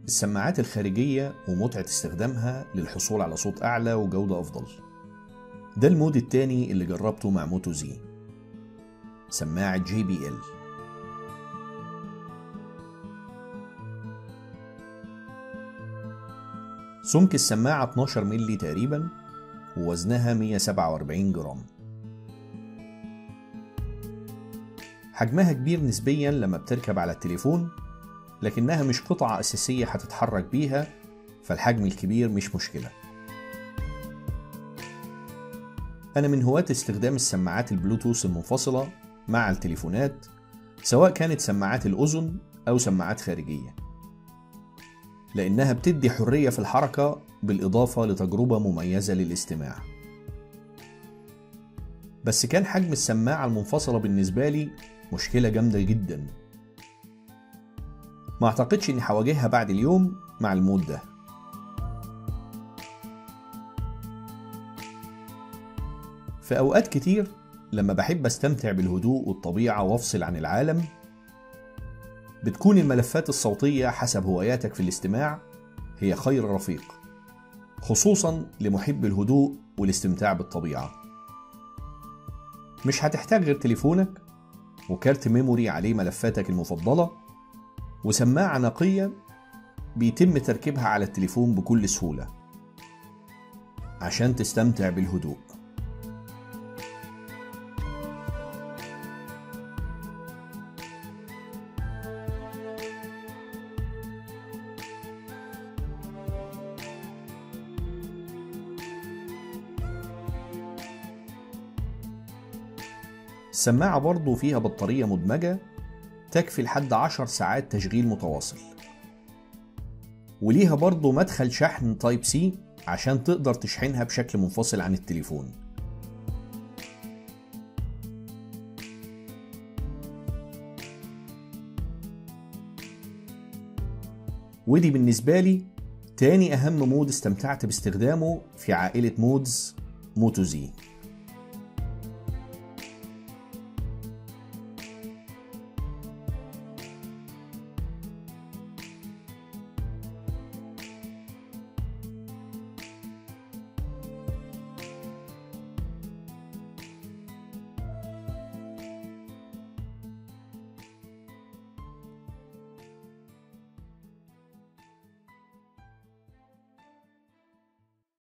السماعات الخارجية ومتعة استخدامها للحصول على صوت أعلى وجودة أفضل ده المود التاني اللي جربته مع موتو زي سماعة جي بي ال سمك السماعة 12 مللي تقريبا ووزنها 147 جرام حجمها كبير نسبيا لما بتركب على التليفون لكنها مش قطعة أساسية هتتحرك بيها فالحجم الكبير مش مشكلة أنا من هواة استخدام السماعات البلوتوث المنفصلة مع التليفونات سواء كانت سماعات الأذن أو سماعات خارجية لأنها بتدي حرية في الحركة بالإضافة لتجربة مميزة للاستماع بس كان حجم السماعة المنفصلة بالنسبة لي مشكلة جامدة جدا ما اعتقدش اني هواجهها بعد اليوم مع المود ده في اوقات كتير لما بحب استمتع بالهدوء والطبيعة وافصل عن العالم بتكون الملفات الصوتية حسب هواياتك في الاستماع هي خير رفيق خصوصا لمحب الهدوء والاستمتاع بالطبيعة مش هتحتاج غير تليفونك وكارت ميموري عليه ملفاتك المفضلة وسماعة نقية بيتم تركيبها على التليفون بكل سهولة عشان تستمتع بالهدوء السماعة برضو فيها بطارية مدمجة تكفي لحد 10 ساعات تشغيل متواصل وليها برضو مدخل شحن تايب سي عشان تقدر تشحنها بشكل منفصل عن التليفون ودي بالنسبة لي تاني أهم مود استمتعت باستخدامه في عائلة مودز موتو زي